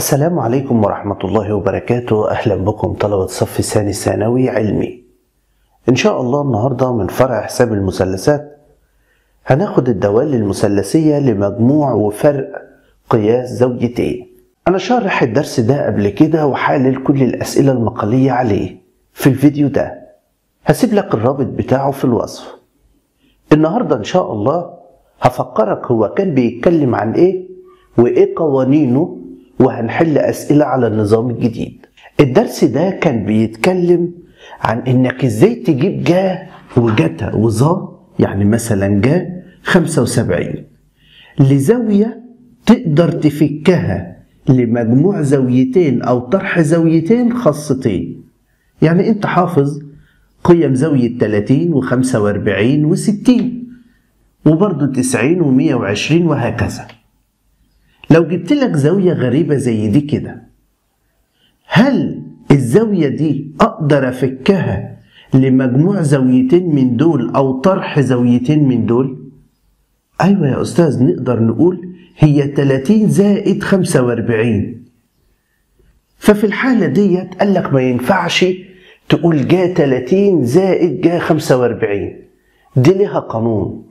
السلام عليكم ورحمة الله وبركاته أهلا بكم طلبة صف ثاني ثانوي علمي إن شاء الله النهاردة من فرع حساب المثلثات هناخد الدوال المثلثية لمجموع وفرق قياس زاويتين أنا شارح الدرس ده قبل كده وحالل كل الأسئلة المقالية عليه في الفيديو ده هسيب لك الرابط بتاعه في الوصف النهاردة إن شاء الله هفكرك هو كان بيتكلم عن إيه وإيه قوانينه وهنحل أسئلة على النظام الجديد الدرس ده كان بيتكلم عن إنك إزاي تجيب جا وجتا وظا يعني مثلا جا 75 لزاوية تقدر تفكها لمجموع زاويتين أو طرح زاويتين خاصتين يعني أنت حافظ قيم زاوية 30 و45 و60 وبرضه 90 و120 وهكذا لو جبت لك زاوية غريبة زي دي كده هل الزاوية دي أقدر أفكها لمجموع زاويتين من دول أو طرح زاويتين من دول؟ أيوة يا أستاذ نقدر نقول هي 30 زائد 45 ففي الحالة ديت قال لك ما ينفعش تقول جا 30 زائد جا 45 دي لها قانون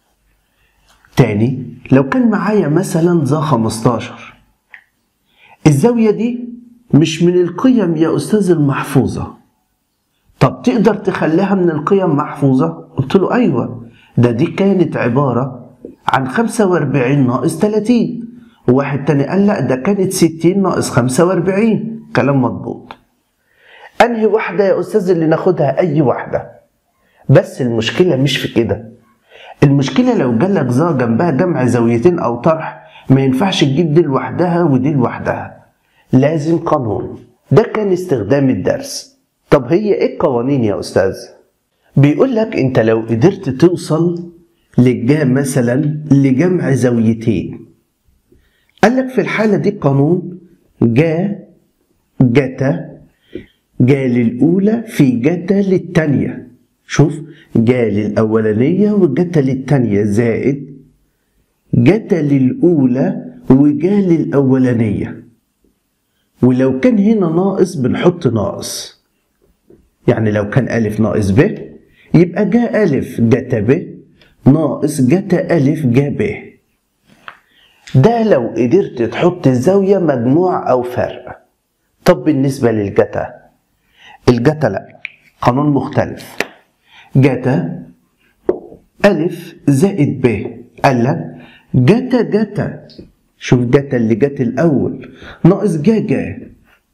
تاني لو كان معايا مثلا ذا 15 الزاوية دي مش من القيم يا أستاذ المحفوظة طب تقدر تخليها من القيم محفوظة؟ قلت له أيوة ده دي كانت عبارة عن 45 ناقص 30 وواحد تاني قال لا ده كانت 60 ناقص 45 كلام مضبوط أنهي واحدة يا أستاذ اللي ناخدها أي واحدة بس المشكلة مش في كده المشكلة لو جالك ظا جنبها جمع زاويتين أو طرح ما ينفعش تجيب دي لوحدها ودي لوحدها لازم قانون ده كان استخدام الدرس طب هي ايه القوانين يا أستاذ؟ بيقول لك أنت لو قدرت توصل للجا مثلا لجمع زاويتين قال لك في الحالة دي قانون جا جتا جا للأولى في جتا للتانية شوف جا للأولانية وجتا للتانية زائد جتا للأولى وجا للأولانية ولو كان هنا ناقص بنحط ناقص يعني لو كان ألف ناقص ب يبقى جا ألف جتا ب ناقص جتا ألف جا ب ده لو قدرت تحط الزاوية مجموع أو فرق طب بالنسبة للجتا الجتا لا قانون مختلف جتا ألف زائد ب قال لك جتا جتا شوف جتا اللي جت الأول ناقص جا جا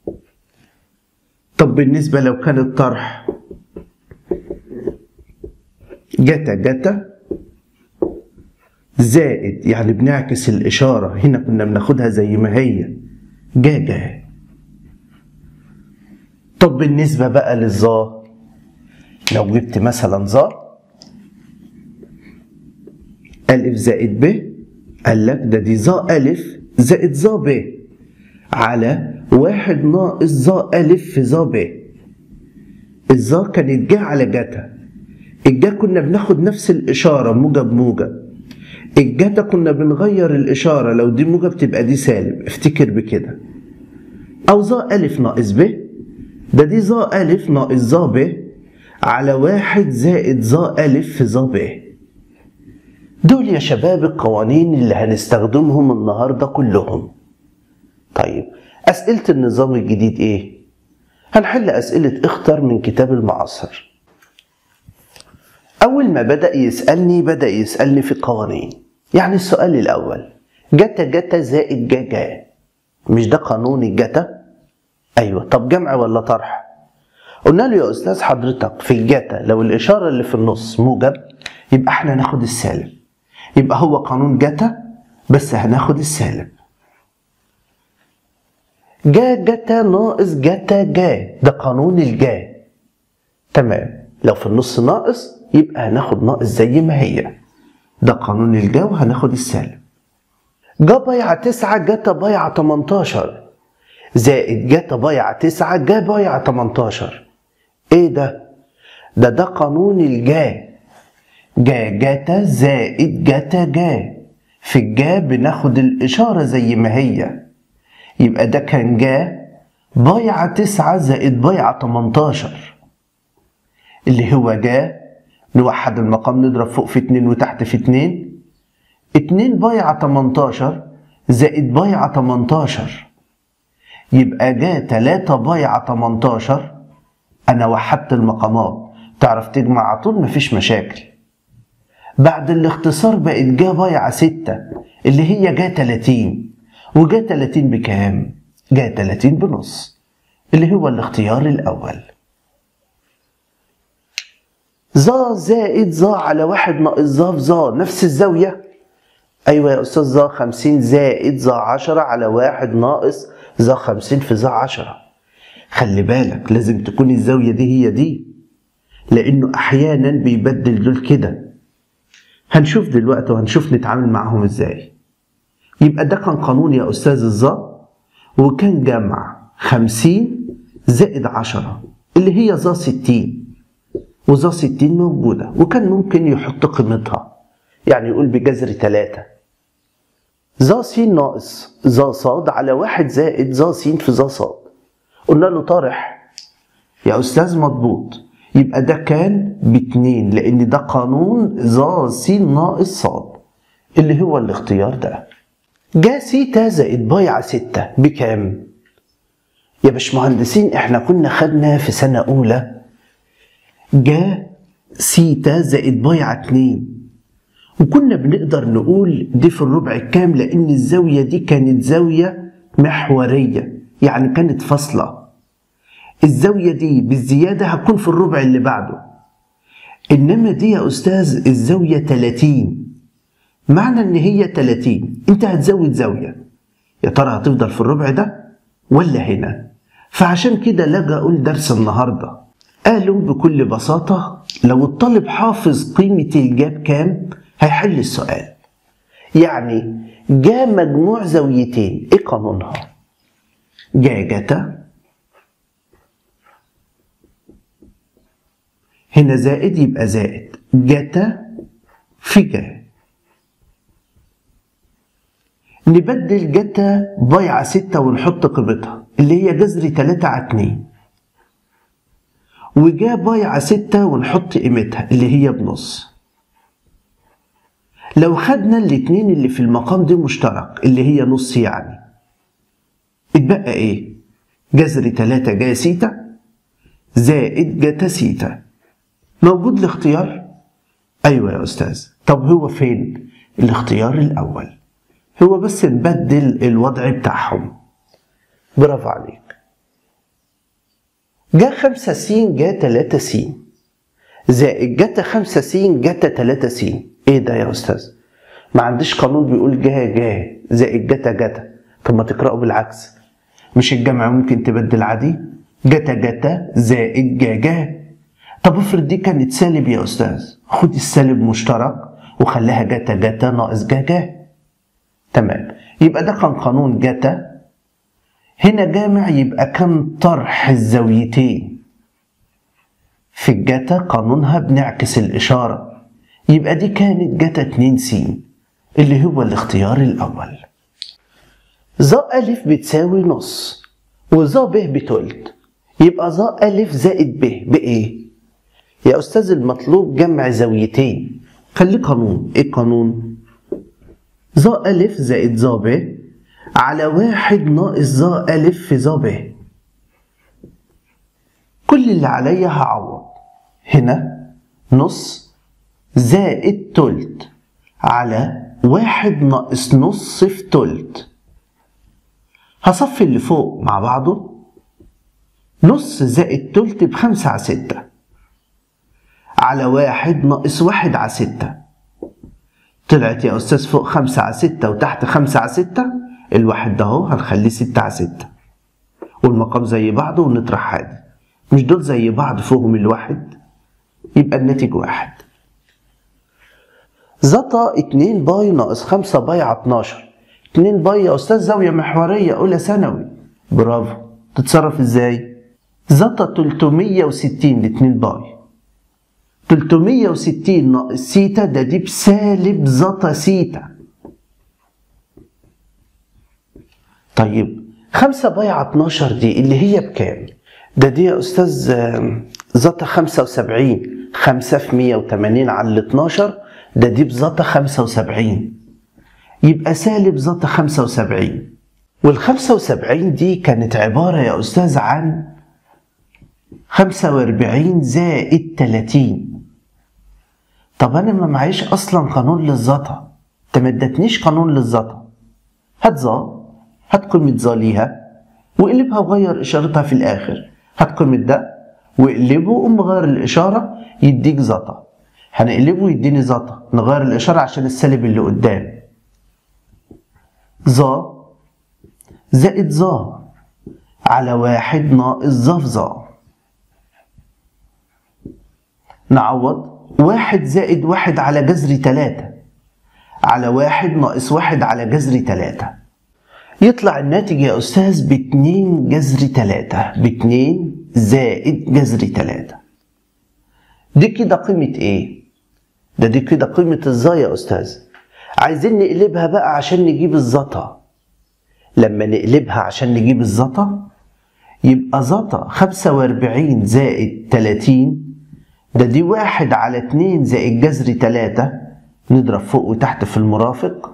طب بالنسبة لو كان الطرح جتا جتا زائد يعني بنعكس الإشارة هنا كنا بناخدها زي ما هي جا جا طب بالنسبة بقى للظا لو جبت مثلا ظا ألف زائد ب قال لك ده دي ظا ألف زائد ظا ب على واحد ناقص ظا ألف في ظا ب الظا كانت جا على جتا الجا كنا بناخد نفس الإشارة موجب موجب الجتا كنا بنغير الإشارة لو دي موجب تبقى دي سالب افتكر بكده أو ظا ألف ناقص ب ده دي ظا ألف ناقص ظا ب على واحد زائد ظا ألف في ظا ب دول يا شباب القوانين اللي هنستخدمهم النهاردة كلهم طيب أسئلة النظام الجديد إيه؟ هنحل أسئلة اختر من كتاب المعاصر أول ما بدأ يسألني بدأ يسألني في القوانين يعني السؤال الأول جتا جتا زائد جا جا مش ده قانون الجتا؟ أيوة طب جمع ولا طرح؟ قلنا له يا أستاذ حضرتك في الجتا لو الإشارة اللي في النص موجب يبقى احنا هناخد السالب يبقى هو قانون جتا بس هناخد السالب جا جتا ناقص جتا جا ده قانون الجا تمام لو في النص ناقص يبقى هناخد ناقص زي ما هي ده قانون الجا وهناخد السالب جا بايعة تسعة جتا بايعة 18 زائد جتا بايعة تسعة جا بايعة 18 ايه ده؟ ده ده قانون الجا جا جتا زائد جتا جا في الجا بناخد الإشارة زي ما هي يبقى ده كان جا بايعة تسعة زائد بايعة 18 اللي هو جا نوحد المقام نضرب فوق في اتنين وتحت في اتنين اتنين بايعة 18 زائد بايعة 18 يبقى جا تلاتة بايعة 18 أنا وحدت المقامات تعرف تجمع على طول مفيش مشاكل بعد الاختصار بقت جا بايعة ستة اللي هي جا 30 وجا 30 بكام؟ جا 30 بنص اللي هو الاختيار الأول ظا زائد ظا على واحد ناقص ظا في ظا نفس الزاوية أيوة يا أستاذ ظا 50 زائد ظا 10 على واحد ناقص ظا 50 في ظا 10 خلي بالك لازم تكون الزاوية دي هي دي لأنه أحيانا بيبدل دول كده هنشوف دلوقتي وهنشوف نتعامل معاهم ازاي يبقى ده كان قانون يا أستاذ الظا وكان جمع 50 زائد 10 اللي هي ظا 60 وظا 60 موجودة وكان ممكن يحط قيمتها يعني يقول بجذر 3 ظا س ناقص ظا ص على واحد زائد ظا س في ظا ص قلنا له طارح يا أستاذ مضبوط يبقى ده كان باتنين لأن ده قانون ظا س ناقص ص اللي هو الاختيار ده جا سيتا زائد بايعة ستة بكام؟ يا باشمهندسين احنا كنا خدنا في سنة أولى جا سيتا زائد بايعة اتنين وكنا بنقدر نقول دي في الربع الكام لأن الزاوية دي كانت زاوية محورية يعني كانت فاصلة الزاوية دي بالزيادة هتكون في الربع اللي بعده إنما دي يا أستاذ الزاوية 30 معنى إن هي 30 أنت هتزود زاوية يا ترى هتفضل في الربع ده ولا هنا فعشان كده لجأ أقول درس النهاردة قالوا بكل بساطة لو الطالب حافظ قيمة الجاب كام هيحل السؤال يعني جا مجموع زاويتين ايه قانونها جا جتا هنا زائد يبقى زائد جتا في جا نبدل جتا ضيعة ستة ونحط قيمتها اللي هي جذر تلاتة على اتنين وجا بايعة ستة ونحط قيمتها اللي هي بنص لو خدنا الاتنين اللي في المقام دي مشترك اللي هي نص يعني اتبقى ايه جذر تلاتة جا سيتا زائد جتا سيتا موجود الاختيار ايوه يا استاذ طب هو فين الاختيار الاول هو بس نبدل الوضع بتاعهم برافو عليك جا خمسة س جا تلاتة س زائد جتا خمسة س جتا تلاتة س ايه ده يا استاذ ما عنديش قانون بيقول جا جا زائد جتا جتا طب ما تقرأه بالعكس مش الجمع ممكن تبدل عادي جتا جتا زائد جا جا طب افرض دي كانت سالب يا استاذ خد السالب مشترك وخليها جتا جتا ناقص جا جا تمام يبقى ده كان قانون جتا هنا جامع يبقى كان طرح الزاويتين في الجتا قانونها بنعكس الإشارة يبقى دي كانت جتا 2 س اللي هو الاختيار الأول ظا ألف بتساوي نص وظا ب بتلت يبقى ظا ألف زائد ب بإيه؟ يا أستاذ المطلوب جمع زاويتين خليه قانون إيه القانون؟ ظا ألف زائد ظا ب على واحد ناقص ظا ألف في ظا ب كل اللي عليا هعوض هنا نص زائد تلت على واحد ناقص نص في تلت هصفي اللي فوق مع بعضه نص زائد تلت بخمسة على ستة على واحد ناقص واحد على ستة طلعت يا أستاذ فوق خمسة على ستة وتحت خمسة على ستة الواحد ده اهو هنخليه ستة على ستة والمقام زي بعضه ونطرح عادي مش دول زي بعض فوقهم الواحد يبقى الناتج واحد زتا اتنين باي ناقص خمسة باي على اتناشر اتنين باي يا أستاذ زاوية محورية أولى ثانوي برافو تتصرف ازاي؟ زتا تلتمية وستين لاتنين باي 360 ناقص سيتا ده دي بسالب زتا سيتا طيب 5 باي على 12 دي اللي هي بكام؟ ده دي يا أستاذ آم، زتا 75 5 في 180 على ال 12 ده دي بزتا 75 يبقى سالب زتا 75 وال 75 دي كانت عبارة يا أستاذ عن 45 زائد 30 طب أنا ما معيش أصلا قانون للزتا أنت ما ادتنيش قانون للزتا هات ظا هات قيمة ظا ليها واقلبها وغير إشارتها في الآخر هات قيمة ده واقلبه وقوم غير الإشارة يديك زتا هنقلبه يديني زتا نغير الإشارة عشان السالب اللي قدام ظا زائد ظا على واحد ناقص ظا في ظا نعوض واحد زائد واحد على جذر تلاتة على واحد ناقص واحد على جذر تلاتة يطلع الناتج يا أستاذ باتنين جذر تلاتة باتنين زائد جذر تلاتة دي كده قيمة ايه؟ ده دي كده قيمة الظا يا أستاذ عايزين نقلبها بقى عشان نجيب الزتا لما نقلبها عشان نجيب الزتا يبقى زتا 45 زائد 30 ده دي واحد على اتنين زائد جذر تلاتة نضرب فوق وتحت في المرافق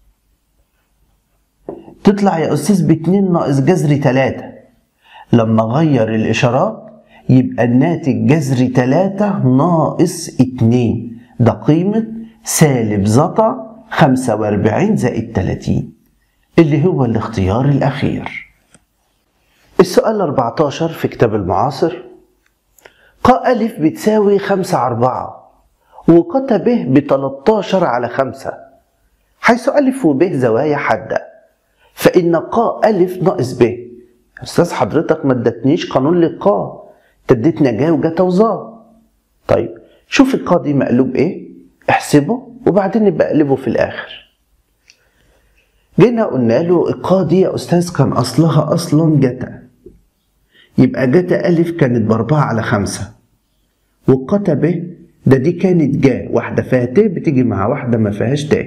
تطلع يا أستاذ باتنين ناقص جذر تلاتة لما غير الإشارات يبقى الناتج جذر تلاتة ناقص اتنين ده قيمة سالب زتا خمسة وأربعين زائد تلاتين اللي هو الاختيار الأخير السؤال 14 في كتاب المعاصر ق ألف بتساوي خمسة على أربعة وقت ب بتلاتاشر على خمسة حيث ألف وب زوايا حادة فإن ق ألف ناقص ب أستاذ حضرتك ما ادتنيش قانون للقا أنت اديتنا جا وجتا وظا طيب شوف القا دي مقلوب إيه احسبه وبعدين نبقى اقلبه في الآخر جينا قلنا له القا دي يا أستاذ كان أصلها أصلا جتا يبقى جتا ألف كانت بأربعة على خمسة والقتا ب ده دي كانت جا واحدة فيها ت بتيجي مع واحدة ما فيهاش ت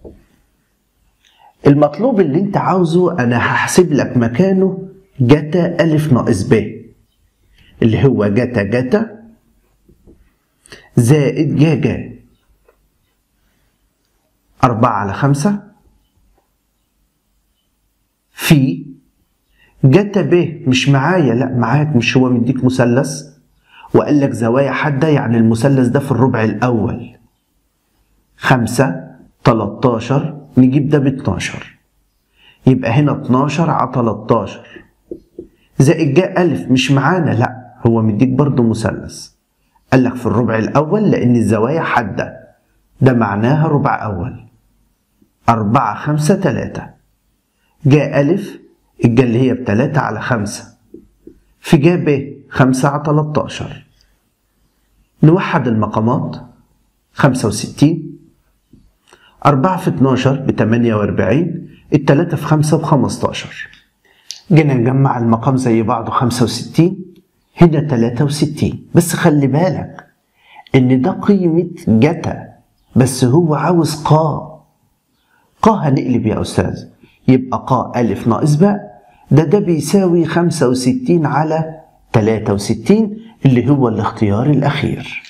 المطلوب اللي انت عاوزه انا هحسب لك مكانه جتا ألف ناقص ب اللي هو جتا جتا زائد جا جا أربعة على خمسة في جتا ب مش معايا لا معاك مش هو مديك مثلث وقال لك زوايا حادة يعني المثلث ده في الربع الأول خمسة تلاتاشر نجيب ده باتناشر يبقى هنا اتناشر على تلاتاشر زائد جاء ألف مش معانا لا هو مديك برضه مثلث قال لك في الربع الأول لأن الزوايا حادة ده معناها ربع أول أربعة خمسة تلاتة جاء ألف الجا اللي هي بتلاتة على خمسة في جا ب خمسة على تلاتاشر نوحد المقامات خمسة وستين أربعة في اتناشر بتمانية وأربعين التلاتة في خمسة بخمستاشر جينا نجمع المقام زي بعضه خمسة وستين هنا تلاتة وستين بس خلي بالك إن ده قيمة جتا بس هو عاوز قا قا هنقلب يا أستاذ يبقى قا ألف ناقص باء ده ده بيساوي خمسة وستين على تلاتة وستين اللي هو الاختيار الأخير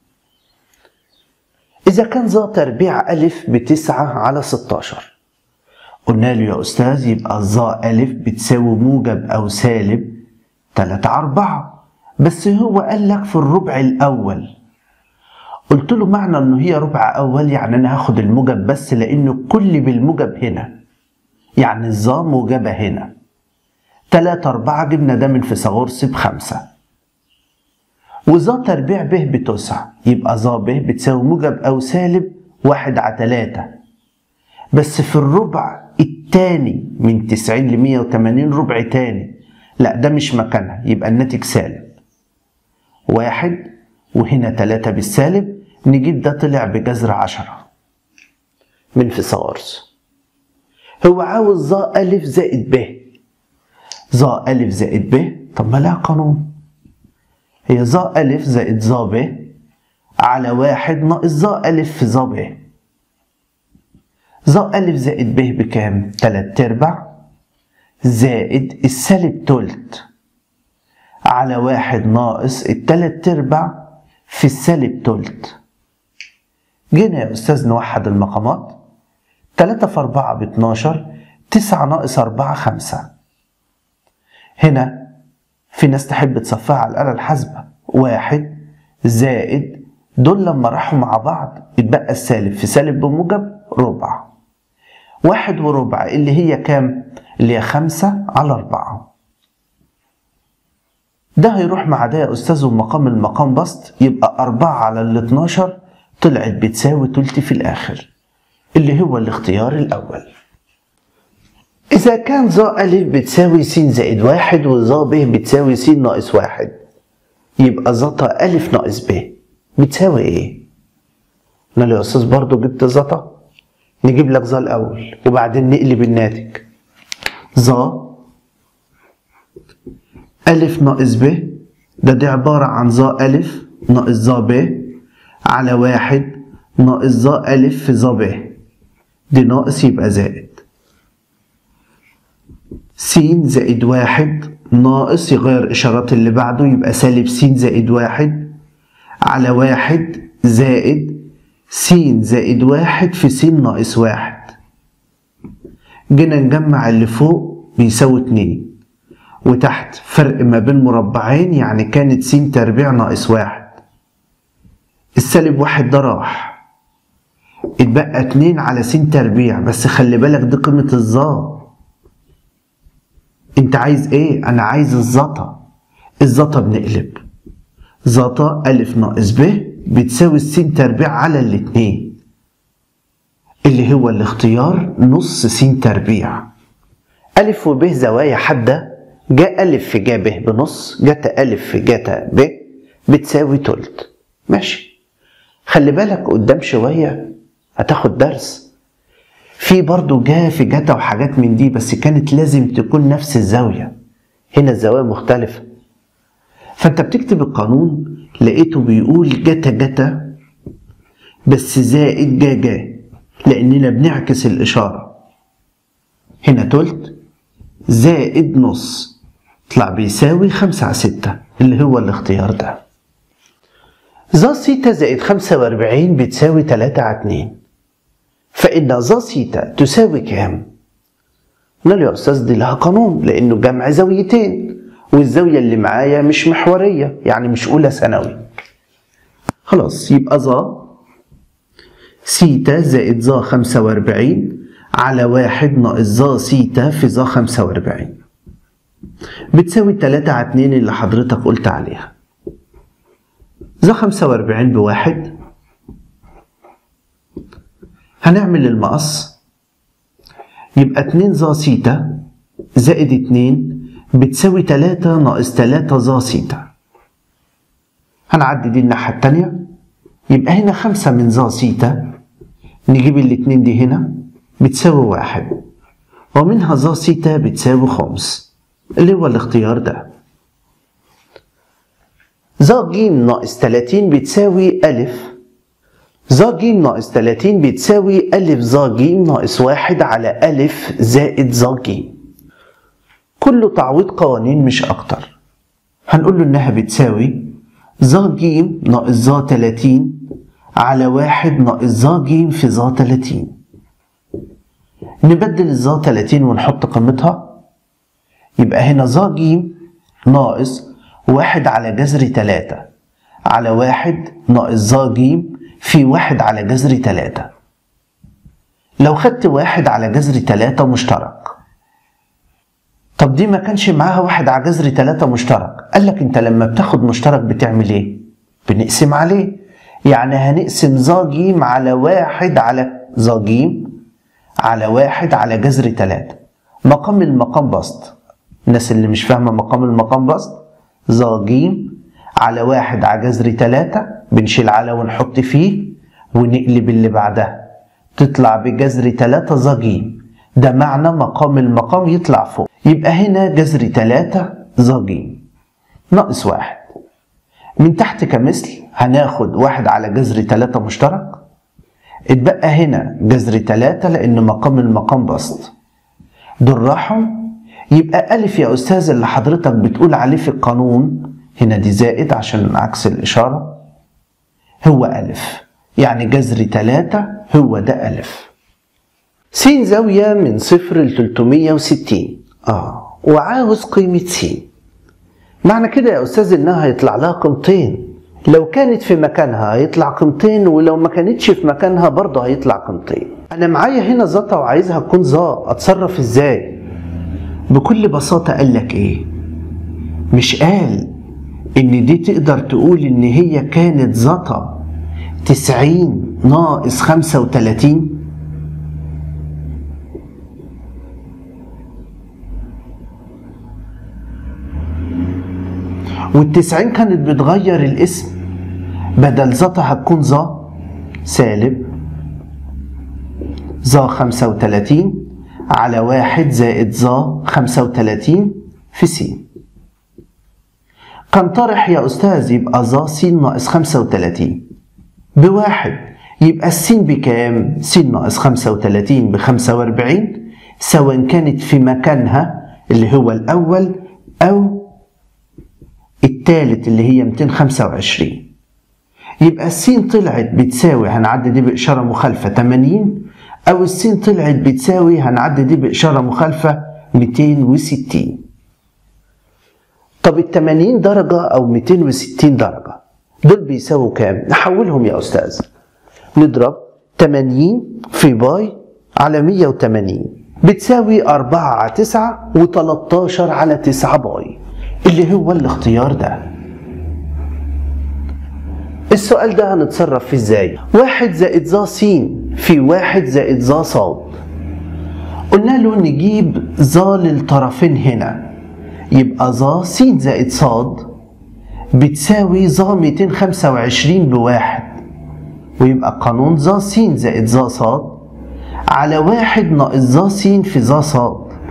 إذا كان ذا تربيع ألف بتسعة على ستاشر قلنا له يا أستاذ يبقى ذا ألف بتساوي موجب أو سالب تلاتة على أربعة بس هو قال لك في الربع الأول قلت له معنى إنه هي ربع أول يعني أنا هاخد الموجب بس لأنه كل بالموجب هنا يعني الظا موجبة هنا تلاتة أربعة جبنا ده من فيثاغورس بخمسة وظا تربيع ب بتسع يبقى ظا ب بتساوي موجب أو سالب واحد على تلاتة بس في الربع التاني من تسعين لمية وتمانين ربع تاني لا ده مش مكانها يبقى الناتج سالب واحد وهنا تلاتة بالسالب نجيب ده طلع بجذر عشرة من فيثاغورس هو عاوز ظا ألف زائد ب ظا ألف زائد ب طب ما لها قانون هي ظا ألف زائد ظا ب على واحد ناقص ظا ألف في ظا ب ظا ألف زائد ب بكام؟ تلات أرباع زائد السالب تلت على واحد ناقص التلات ارباع في السالب تلت جينا يا أستاذ نوحد المقامات تلاتة في أربعة باتناشر تسعة ناقص أربعة خمسة هنا في ناس تحب تصفيها على الآلة الحاسبة واحد زائد دول لما راحوا مع بعض اتبقى السالب في سالب بموجب ربع واحد وربع اللي هي كام؟ اللي هي خمسة على أربعة ده هيروح مع ده يا أستاذ ومقام المقام بسط يبقى أربعة على الاتناشر طلعت بتساوي تلت في الآخر اللي هو الاختيار الأول إذا كان ظا ألف بتساوي س زائد واحد وظا ب بتساوي س ناقص واحد يبقى زتا ألف ناقص ب بتساوي إيه؟ قلنا له يا أستاذ برضه جبت زتا نجيب لك ظا الأول وبعدين نقلب الناتج ظا ألف ناقص ب ده دي عبارة عن ظا ألف ناقص ظا ب على واحد ناقص ظا ألف في ظا ب دي ناقص يبقى زائد س زائد واحد ناقص يغير إشارات اللي بعده يبقى سالب س زائد واحد على واحد زائد س زائد واحد في س ناقص واحد جينا نجمع اللي فوق بيساوي اتنين وتحت فرق ما بين مربعين يعني كانت س تربيع ناقص واحد السالب واحد ده راح اتبقى اتنين على س تربيع بس خلي بالك دي قيمة الظا انت عايز ايه انا عايز الزطا الزطا بنقلب زطا الف ناقص ب بتساوي السين تربيع على الاتنين اللي هو الاختيار نص س تربيع ألف وب زوايا حادة جاء ألف في جاء ب بنص جت ألف في جت ب بتساوي تلت ماشي خلي بالك قدام شوية هتاخد درس في برضو جا في جتا وحاجات من دي بس كانت لازم تكون نفس الزاوية هنا الزوايا مختلفة فانت بتكتب القانون لقيته بيقول جتا جتا بس زائد جا جا لأننا بنعكس الإشارة هنا تلت زائد نص طلع بيساوي خمسة على ستة اللي هو الاختيار ده ظا سيتا زائد خمسة وأربعين بتساوي تلاتة على اتنين فإن ظا سيتا تساوي كام؟ قلنا له يا أستاذ دي لها قانون لأنه جمع زاويتين والزاوية اللي معايا مش محورية يعني مش أولى ثانوي خلاص يبقى ظا سيتا زائد ظا خمسة وأربعين على واحد ناقص ظا سيتا في ظا خمسة وأربعين بتساوي تلاتة على اتنين اللي حضرتك قلت عليها ظا خمسة وأربعين بواحد هنعمل المقص يبقى اتنين ظا سيتا زائد اتنين بتساوي تلاتة ناقص تلاتة ظا سيتا هنعدي دي الناحية التانية يبقى هنا خمسة من ظا سيتا نجيب الاتنين دي هنا بتساوي واحد ومنها ظا سيتا بتساوي خمس اللي هو الاختيار ده ظا جيم ناقص تلاتين بتساوي ألف ظا جيم ناقص تلاتين بتساوي ألف ظا جيم ناقص واحد على ألف زائد ظا جيم كله تعويض قوانين مش أكتر هنقول له إنها بتساوي ظا جيم ناقص ظا تلاتين على واحد ناقص ظا جيم في ظا تلاتين نبدل الظا تلاتين ونحط قيمتها يبقى هنا ظا جيم ناقص واحد على جذر تلاتة على واحد ناقص ظا جيم في واحد على جذر تلاتة لو خدت واحد على جذر تلاتة مشترك طب دي ما كانش معاها واحد على جذر تلاتة مشترك قال لك انت لما بتاخد مشترك بتعمل ايه بنقسم عليه يعني هنقسم ظا جيم على واحد على ظا جيم على واحد على جذر تلاتة مقام المقام بسط الناس اللي مش فاهمة مقام المقام بسط ظا جيم على واحد على جذر تلاتة بنشيل على ونحط فيه ونقلب اللي بعدها تطلع بجذر تلاتة ظا جيم ده معنى مقام المقام يطلع فوق يبقى هنا جذر تلاتة ظا جيم ناقص واحد من تحت كمثل هناخد واحد على جذر تلاتة مشترك اتبقى هنا جذر تلاتة لأن مقام المقام بسط دول راحوا يبقى ألف يا أستاذ اللي حضرتك بتقول عليه في القانون هنا دي زائد عشان عكس الإشارة هو ألف يعني جذر تلاتة هو ده ألف س زاوية من صفر ل 360 آه وعاوز قيمة س معنى كده يا أستاذ إنها هيطلع لها قيمتين لو كانت في مكانها هيطلع قيمتين ولو ما كانتش في مكانها برضه هيطلع قيمتين أنا معايا هنا زتا وعايزها تكون ظا أتصرف إزاي؟ بكل بساطة قال لك إيه؟ مش قال إن دي تقدر تقول إن هي كانت زتا تسعين ناقص خمسة وتلاتين والتسعين كانت بتغير الاسم بدل زتا هتكون ظا سالب ظا خمسة وتلاتين على واحد زائد ظا خمسة وتلاتين في س كان طرح يا أستاذ يبقى ظا س ناقص خمسة وتلاتين بواحد يبقى السين بكام؟ س ناقص خمسة وتلاتين بخمسة وأربعين سواء كانت في مكانها اللي هو الأول أو التالت اللي هي 225 يبقى السين طلعت بتساوي هنعدي دي بإشارة مخالفة 80 أو السين طلعت بتساوي هنعدي دي بإشارة مخالفة 260 طب ال 80 درجة أو 260 درجة دول بيساووا كام؟ نحولهم يا أستاذ نضرب 80 في باي على 180 بتساوي 4 على 9 و13 على 9 باي اللي هو الاختيار ده السؤال ده هنتصرف فيه ازاي واحد زائد ظا س في واحد زائد ظا ص قلنا له نجيب ظا للطرفين هنا يبقى ظا س زائد ص بتساوي ظا 225 بواحد ويبقى قانون ظا س زائد ظا ص على واحد ناقص ظا س في ظا ص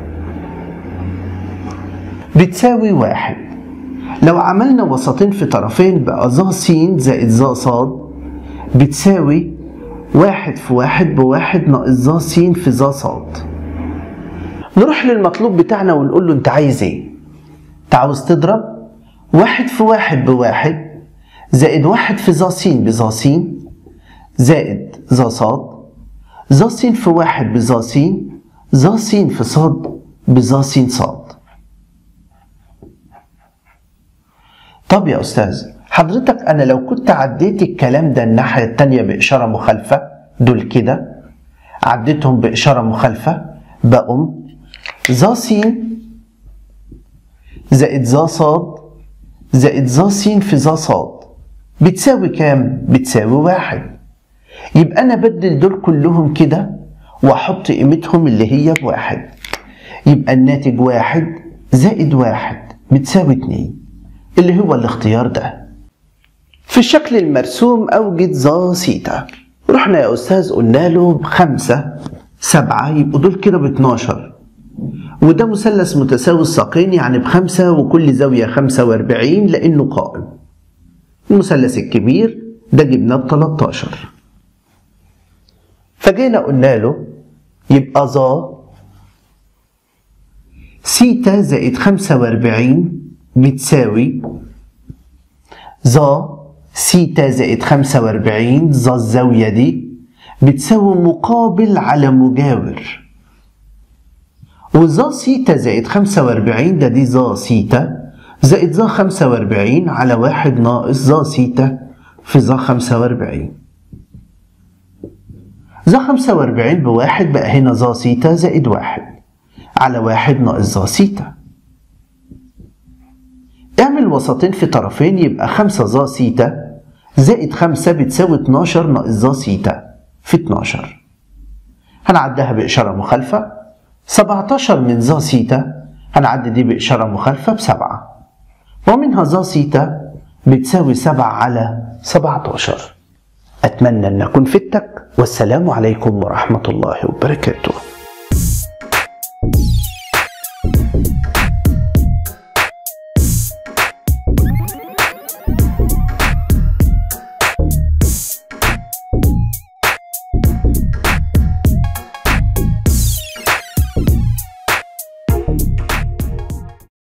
بتساوي واحد لو عملنا وسطين في طرفين بقى ظا س زائد ظا ص بتساوي واحد في واحد بواحد ناقص ظا س في ظا ص نروح للمطلوب بتاعنا ونقول له انت عايز ايه انت عاوز تضرب واحد في واحد بواحد زائد واحد في ظا س بظا س زائد ظا ص ظا س في واحد بظا س ظا س في ص بظا س ص طب يا أستاذ حضرتك أنا لو كنت عديت الكلام ده الناحية التانية بإشارة مخالفة دول كده عديتهم بإشارة مخالفة بقوم ظا س زائد ظا ص زائد ظا س في ظا ص بتساوي كام؟ بتساوي واحد يبقى أنا بدل دول كلهم كده وأحط قيمتهم اللي هي بواحد يبقى الناتج واحد زائد واحد بتساوي اتنين اللي هو الاختيار ده في الشكل المرسوم أوجد ظا سيتا رحنا يا أستاذ قلنا له بخمسة سبعة يبقوا دول كده باتناشر وده مثلث متساوي الساقين يعني بخمسة وكل زاوية خمسة وأربعين لأنه قائم المثلث الكبير ده جبناه بتلاتاشر فجينا قلنا له يبقى ظا سيتا زائد خمسة وأربعين بتساوي ظا سيتا زائد خمسة وأربعين ظا الزاوية دي بتساوي مقابل على مجاور وظا سيتا زائد خمسة وأربعين ده دي ظا سيتا زائد ظا خمسة وأربعين على واحد ناقص ظا سيتا في ظا خمسة وأربعين ظا خمسة وأربعين بواحد بقى هنا ظا سيتا زائد واحد على واحد ناقص ظا سيتا اعمل وسطين في طرفين يبقى خمسة ظا سيتا زائد خمسة بتساوي اتناشر ناقص ظا سيتا في اتناشر هنعدها بإشارة مخالفة سبعتاشر من ظا سيتا هنعدي دي بإشارة مخالفة بسبعة ومنها ظا سيتا بتساوي سبعة على سبعتاشر أتمنى أن أكون فدتك والسلام عليكم ورحمة الله وبركاته